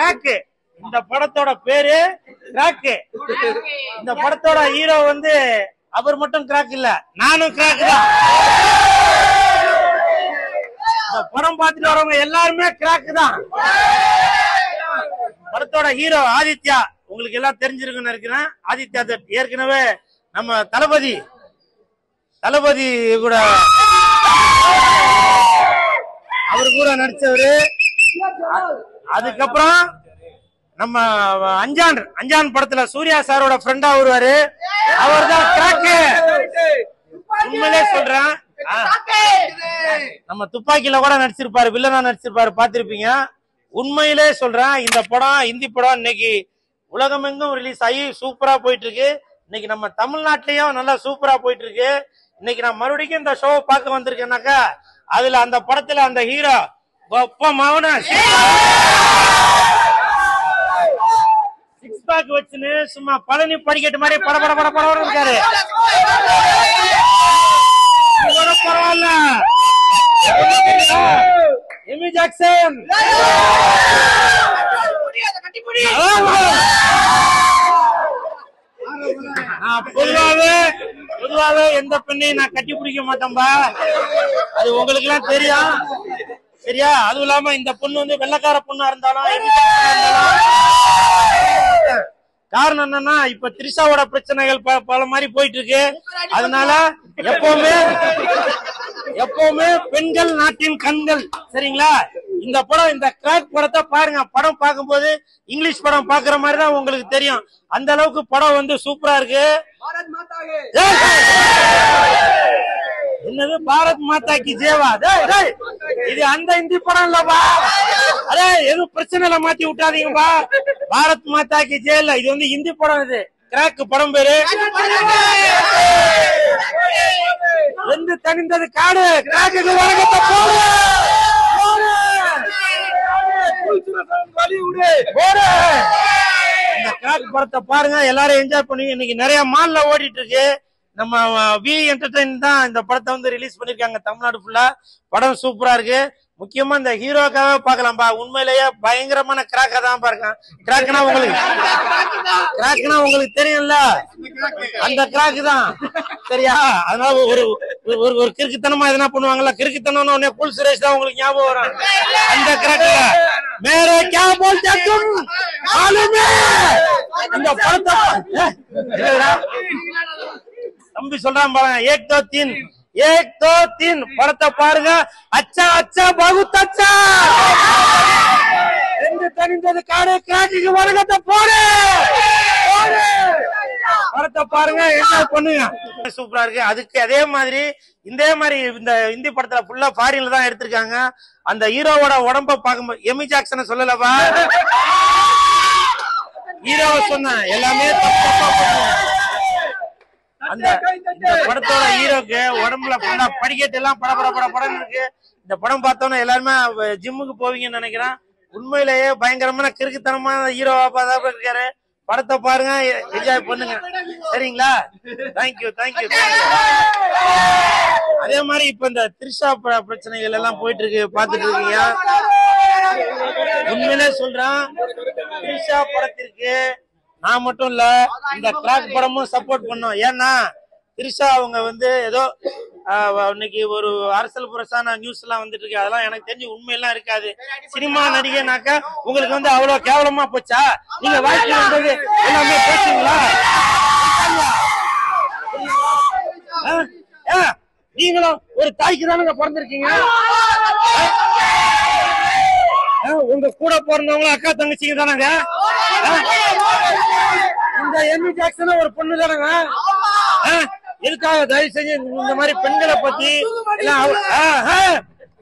Crack இந்த படத்தோட பேரு கிராக்கு இந்த படத்தோட ஹீரோ வந்து அவர் மட்டும் கிராக் இல்ல நானும் கிராக் தான் இந்த படம் பார்த்துட்டு வரவங்க எல்லாருமே கிராக் தான் படத்தோட ஹீரோ ஆதித்யா உங்களுக்கு எல்லாம் தெரிஞ்சிருக்குன்னு நினைக்கிறேன் ஆதித்யா தட் ஏற்கனவே நம்ம தளபதி தளபதி கூட அவர் கூட நடிச்சவரு அ- அதுக்கப்புறம் நம்ம அஞ்சான் அஞ்சான் படத்துல சூர்யா சாரோட ஃப்ரெண்டா வருவாரு அவர் தான் கிராக்கு உண்மையிலே சொல்றேன் ஆ. நம்ம துப்பாக்கியில கூட நடிச்சிருப்பாரு வில்லனா நடிச்சிருப்பாரு பாத்திருப்பீங்க உண்மையிலே சொல்றேன் இந்த படம் ஹிந்தி படம் இன்னைக்கு உலகமெங்கும் ரிலீஸ் ஆகி சூப்பரா போயிட்டு இருக்கு இன்னைக்கு நம்ம தமிழ்நாட்டிலயும் நல்லா சூப்பரா போயிட்டு இருக்கு இன்னைக்கு நான் மறுபடியும் இந்த ஷோ பார்க்க வந்திருக்கேனாக்கா அதுல அந்த படத்துல அந்த ஹீரோ ஒப்ப மவன சிக்ஸ் பேக் வச்சுன்னு சும்மா பழனி படிக்கட்டு மாதிரி பட பட பட பட இருக்காரு இவர பரவாயில்ல எமி ஜாக்சன் நான் பொதுவாவே பொதுவாவே எந்த பெண்ணையும் நான் கட்டி பிடிக்க மாட்டேன்பா அது உங்களுக்கு எல்லாம் தெரியும் சரியா அதுவும் இல்லாம இந்த பொண்ணு வந்து வெள்ளக்கார பொண்ணா இருந்தாலும் எமி ஜாக்சனா இருந்தாலும் காரணம் என்னன்னா இப்ப த்ரிஷாவோட பிரச்சனைகள் ப- பல மாதிரி போயிட்டு இருக்கு அதனால எப்பவுமே எப்பவுமே பெண்கள் நாட்டின் கண்கள் சரிங்களா இந்த படம் இந்த கிராக் படத்தை பாருங்க படம் பார்க்கும்போது இங்கிலீஷ் படம் பாக்குற மாதிரி தான் உங்களுக்கு தெரியும் அந்த அளவுக்கு படம் வந்து சூப்பரா இருக்கு ஏய்! என்னது பாரத் மாதா கி ஜேவா டேய், டேய். இது அந்த இந்தி படம் இல்லப்பா அரே எதுவும் பிரச்சனை இல்ல மாத்தி விட்டாதீங்கப்பா பாரத் மாதா கி ஜே இல்ல இது வந்து இந்தி படம் இது கிராக் படம் பேரு வெந்து தணிந்தது காடு கிராக்கு வழக்கத்தை போடு போடு. போடு. இந்த கிராக் படத்தை பாருங்க எல்லாரும் என்ஜாய் பண்ணுவீங்க இன்னைக்கு நிறைய மால்ல ஓடிட்டு இருக்கு நம்ம வி என்டர்டைன் தான் இந்த படத்தை வந்து ரிலீஸ் பண்ணிருக்காங்க தமிழ்நாடு ஃபுல்லா படம் சூப்பரா இருக்கு முக்கியமா இந்த ஹீரோக்காக பார்க்கலாம்பா உண்மையிலேயே பயங்கரமான கிராக்கா தான் பாருங்க கிராக்னா உங்களுக்கு கிராக்னா உங்களுக்கு தெரியும்ல அந்த கிராக் தான் சரியா அதனால ஒரு ஒரு- ஒரு ஒரு கிறுக்குத்தனமா எதனா பண்ணுவாங்கல்ல கிறுக்குத்தனம் உடனே புல் சுரேஷ் தான் உங்களுக்கு ஞாபகம் வரும் அந்த கிராக் மேரே கே போல்தே தும் மாலுமே இந்த படத்தை ஏய், இல்லடா. தம்பி சொல்றான் பாருங்க ஏக் தோ தீன் ஏக் தோ தீன் படத்தை பாருங்க அச்சா அச்சா பகுத் அச்சா ரெண்டு தனிந்தது காடு கிராக்கிக்கு வணக்கத்தை போடு போடு. படத்தை பாருங்க என்ஜாய் பண்ணுங்க சூப்பரா இருக்கு அதுக்கு அதே மாதிரி இதே மாதிரி இந்த இந்தி படத்துல ஃபுல்லா ஃபாரின்ல தான் எடுத்திருக்காங்க அந்த ஹீரோவோட உடம்ப பார்க்கும்போது எமி ஜாக்சனை சொல்லலவா ஹீரோவை சொன்னேன் எல்லாமே தப்பு தப்பா பண்ணுவேன் அந்த இந்த படத்தோட ஹீரோக்கு உடம்புல ஃபுல்லா படிக்கட்டு எல்லாம் பட பட பட படன்னு இருக்கு இந்த படம் பார்த்தோன்னே எல்லாருமே ஜிம்முக்கு போவீங்கன்னு நினைக்கிறேன் உண்மையிலேயே பயங்கரமான கிறுக்குத்தனமான ஹீரோவா தான் இருக்காரு படத்தை பாருங்க என்ஜாய் பண்ணுங்க சரிங்களா தேங்க்யூ தேங்க்யூ அதே மாதிரி இப்ப இந்த திரிஷா ப- பிரச்சனைகள் எல்லாம் போயிட்டு இருக்கு பாத்துட்டு இருக்கீங்க உண்மையிலே சொல்றேன் திரிஷா படத்திற்கு நான் மட்டும் இல்ல இந்த கிராக் படமும் சப்போர்ட் பண்ணோம் ஏன்னா திரிஷா அவங்க வந்து ஏதோ ஆஹ், இன்னைக்கு ஒரு அரசியல் புரசான நியூஸ் எல்லாம் வந்துட்டு இருக்கு அதெல்லாம் எனக்கு தெரிஞ்சு உண்மையெல்லாம் இருக்காது சினிமா நடிகைனாக்கா உங்களுக்கு வந்து அவ்வளவு கேவலமா போச்சா நீங்க வாழ்க்கை வந்தது எல்லாமே பேசுங்களா ஆஹ், ஆஹ், நீங்களும் ஒரு தாய்க்கு தானே பிறந்திருக்கீங்க ஆஹ், உங்க கூட பிறந்தவங்களும் அக்கா தங்கச்சிங்க தானங்க ஆஹ், இந்த எமி ஜாக்சன் ஒரு பொண்ணு தானங்க ஆஹ், எதுக்காக தயவு செஞ்சு இந்த மாதிரி பெண்களை பத்தி எல்லாம் அவ- ஆஹ், ஆஹ்.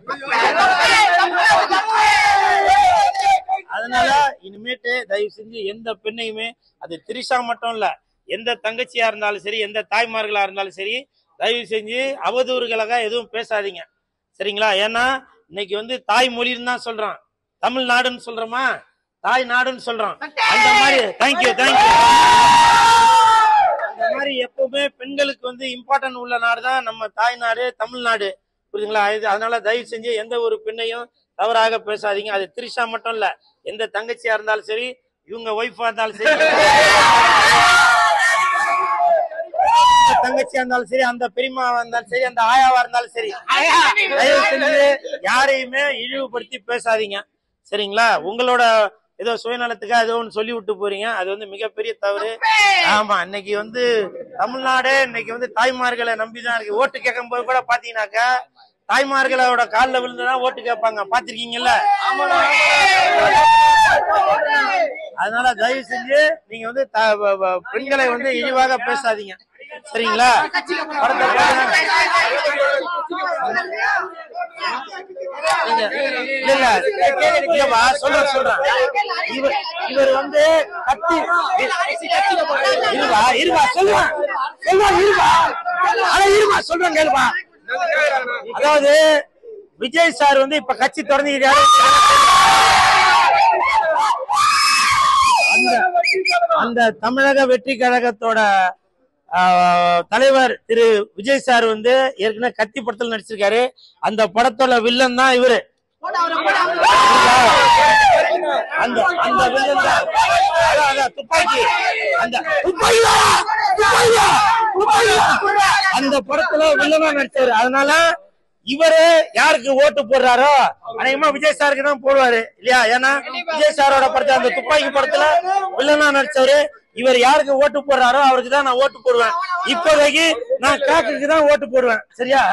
அதனால இனிமேட்டு தயவு செஞ்சு எந்த பெண்ணையுமே அது திரிஷா மட்டும் இல்ல எந்த தங்கச்சியா இருந்தாலும் சரி எந்த தாய்மார்களா இருந்தாலும் சரி தயவு செஞ்சு அவதூறுகளாக எதுவும் பேசாதீங்க சரிங்களா ஏன்னா இன்னைக்கு வந்து தாய்மொழின்னு தான் சொல்றான் தமிழ்நாடுன்னு சொல்றோமா தாய் நாடுன்னு சொல்றோம் அந்த மாதிரி தேங்க்யூ தேங்க்யூ அந்த மாதிரி எப்பவுமே பெண்களுக்கு வந்து இம்பார்ட்டன்ட் உள்ள நாடு தான் நம்ம தாய்நாடு தமிழ்நாடு புரியுதுங்களா இது அதனால தயவு செஞ்சு எந்த ஒரு பெண்ணையும் தவறாக பேசாதீங்க அது திரிஷா மட்டும் இல்ல எந்த தங்கச்சியா இருந்தாலும் சரி இவங்க ஒய்ஃபா இருந்தாலும் சரி எந்த தங்கச்சியா இருந்தாலும் சரி அந்த பெரியமாவா இருந்தாலும் சரி அந்த ஆயாவா இருந்தாலும் சரி தயவு செஞ்சு யாரையுமே இழிவுபடுத்தி பேசாதீங்க சரிங்களா உங்களோட ஏதோ சுயநலத்துக்காக ஏதோ ஒன்று சொல்லி விட்டு போறீங்க அது வந்து மிகப்பெரிய தவறு ஆமா இன்னைக்கு வந்து தமிழ்நாடே இன்னைக்கு வந்து தாய்மார்களை நம்பிதான் இருக்கு ஓட்டு கேட்கும் போது கூட பாத்தீங்கன்னாக்கா தாய்மார்களோட காலில் விழுந்துதான் ஓட்டு கேட்பாங்க பாத்திருக்கீங்கல்ல அதனால தயவு செஞ்சு நீங்க வந்து த- வ- வ- பெண்களை வந்து இழிவாக பேசாதீங்க சரிங்களா படத்தை பாருங்க. நீங்க- இல்ல இல்ல இல்லப்பா, சொல்றேன் சொல்றேன் இவர் இவர் வந்து கத்தி இருவா இருவா சொல்லுவான் சொல்லுவான் இருவா அட இருவா சொல்றேன் கேளுப்பா அதாவது விஜய் சார் வந்து இப்ப கட்சி தொடங்கிக்கிறாரு அந்த அந்த தமிழக வெற்றி கழகத்தோட ஆஹ், தலைவர் திரு விஜய் சார் வந்து ஏற்கனவே கத்தி படத்துல நடிச்சிருக்காரு அந்த படத்தோட வில்லன் தான் இவரு அந்த அந்த வில்லன் தான் அதான், அதான், துப்பாக்கி அந்த துப்பாக்கியா? துப்பாக்கியா? துப்பாக்கியா? அந்த படத்துல வில்லனா நடிச்சாரு அதனால இவரு யாருக்கு ஓட்டு போடுறாரோ அநேகமா விஜய் சாருக்கு தான் போடுவாரு இல்லையா ஏன்னா விஜய் சாரோட படத்துல அந்த துப்பாக்கி படத்துல வில்லனா நடிச்சவரு இவர் யாருக்கு ஓட்டு போடுறாரோ அவருக்கு தான் நான் ஓட்டு போடுவேன் இப்போதைக்கு நான் காக்குக்கு தான் ஓட்டு போடுவேன் சரியா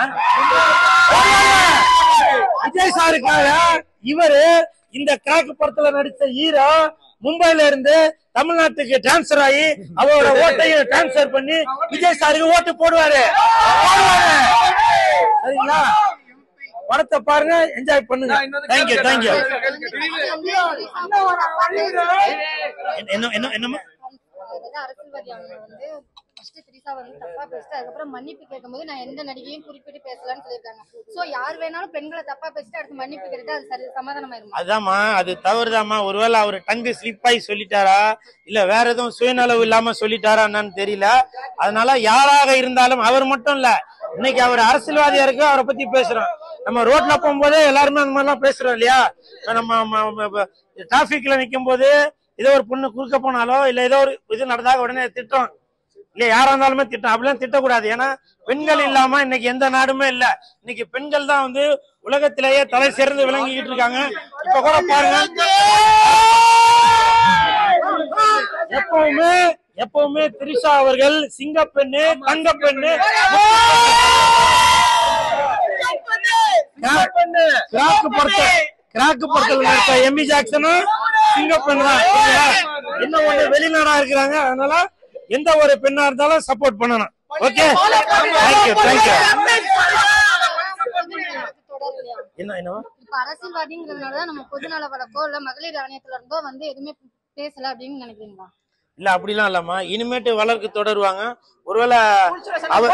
விஜய் சாருக்காக இவரு இந்த கிராக்கு படத்துல நடிச்ச ஹீரோ மும்பைல இருந்து தமிழ்நாட்டுக்கு டிரான்ஸ்பர் ஆகி அவரோட ஓட்டையும் டிரான்ஸ்பர் பண்ணி விஜய் சாருக்கு ஓட்டு போடுவாரு போடுவாரு. சரிங்களா படத்தை பாருங்க என்ஜாய் பண்ணுங்க தேங்க்யூ தேங்க்யூ என்ன என்ன என்னமா அதாவது அரசியல்வாதி அவங்க வந்து ஃபர்ஸ்ட் திரிசா வந்து தப்பா பேசிட்டு அதுக்கப்புறம் மன்னிப்பு கேட்கும்போது நான் எந்த நடிகையும் குறிப்பிட்டு பேசலாம்னு சொல்லியிருக்காங்க சோ யார் வேணாலும் பெண்களை தப்பா பேசிட்டு அடுத்து மன்னிப்பு கேட்டு அது சரி சமாதானமாயிருமா அதாம்மா அது தவறுதாம்மா ஒருவேளை அவர் டங்கு ஸ்லிப் ஆகி சொல்லிட்டாரா இல்ல வேற எதுவும் சுயநலவு இல்லாம சொல்லிட்டாரா என்னன்னு தெரியல அதனால யாராக இருந்தாலும் அவர் மட்டும் இல்ல இன்னைக்கு அவர் அரசியல்வாதியா இருக்கு அவரை பத்தி பேசுறோம் நம்ம ரோட்ல போகும்போதே எல்லாருமே அந்த மாதிரிலாம் பேசுறோம் இல்லையா நம்ம டிராபிக்ல நிக்கும் போது ஏதோ ஒரு பொண்ணு குறுக்க போனாலோ இல்ல ஏதோ ஒரு இது நடந்தாக்க உடனே திட்டம் இல்ல யாரா இருந்தாலுமே திட்டம் அப்படிலாம் திட்டக்கூடாது ஏன்னா பெண்கள் இல்லாம இன்னைக்கு எந்த நாடுமே இல்ல இன்னைக்கு பெண்கள் தான் வந்து உலகத்திலேயே தலை சிறந்து விளங்கிக்கிட்டு இருக்காங்க இப்ப கூட பாருங்க எப்பவுமே எப்பவுமே திரிஷா அவர்கள் சிங்க பெண்ணு தங்க பெண்ணு கிராக்கு படத்தை கிராக்கு படத்தில் நடித்த எம்மி ஜாக்சனும் சிங்க பெண் தான் சரிங்களா? என்ன ஒண்ணு வெளிநாடா இருக்கிறாங்க அதனால எந்த ஒரு பெண்ணா இருந்தாலும் சப்போர்ட் பண்ணணும் ஓகே தேங்க்யூ தேங்க்யூ தொடர் இல்லையா என்ன என்னவா இப்ப அரசியல்வாதிங்கிறதுனாலதான் நம்ம பொதுநல வழக்கோ இல்ல மகளிர் ஆணையத்துல இருந்தோ வந்து எதுவுமே பேசல அப்படின்னு நினைக்கிறீங்களா இல்ல அப்படிலாம் இல்லம்மா இனிமேட்டு வளர்க்கு தொடருவாங்க ஒருவேளை அவர்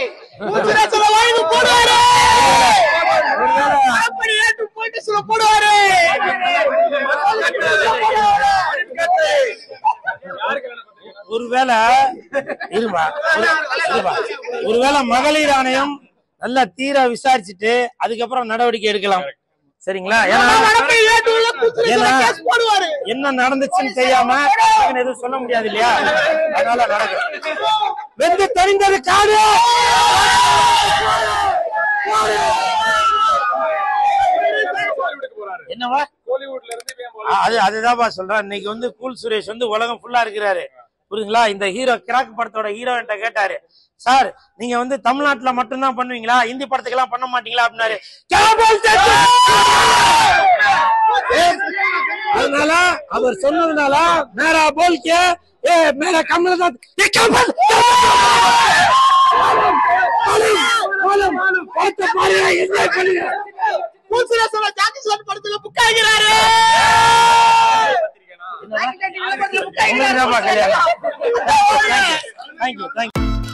ஒருவேளை இருபா இருபா ஒருவேளை மகளிர் ஆணையம் நல்லா தீர விசாரிச்சுட்டு அதுக்கப்புறம் நடவடிக்கை எடுக்கலாம் சரிங்களா ஏன்னா ஏன்னா என்ன நடந்துச்சுன்னு தெரியாம டக்குன்னு எதுவும் சொல்ல முடியாது இல்லையா அதனால நடக்கும் வெந்து தெரிந்தது காடு என்னவா ஆ, அது அதுதான்ப்பா சொல்றேன் இன்னைக்கு வந்து கூல் சுரேஷ் வந்து உலகம் ஃபுல்லா இருக்கிறாரு புரியுதுங்களா இந்த ஹீரோ கிராக் படத்தோட ஹீரோ என்கிட்ட கேட்டாரு சார் நீங்க வந்து தமிழ்நாட்டுல மட்டும்தான் பண்ணுவீங்களா இந்தி படத்துக்கு எல்லாம் பண்ண மாட்டீங்களா அப்படின்னாரு "क्या बोलते थे?" அதனால அவர் சொன்னதுனால மேரா போல் கே ஏ மேரா கமலநாத் ஏ கமல் பார்த்து பாருங்க என்ஜாய் பண்ணுங்க உங்களுக்கு தான்ப்பா கல்யாணம் தேங்க்யூ தேங்க்யூ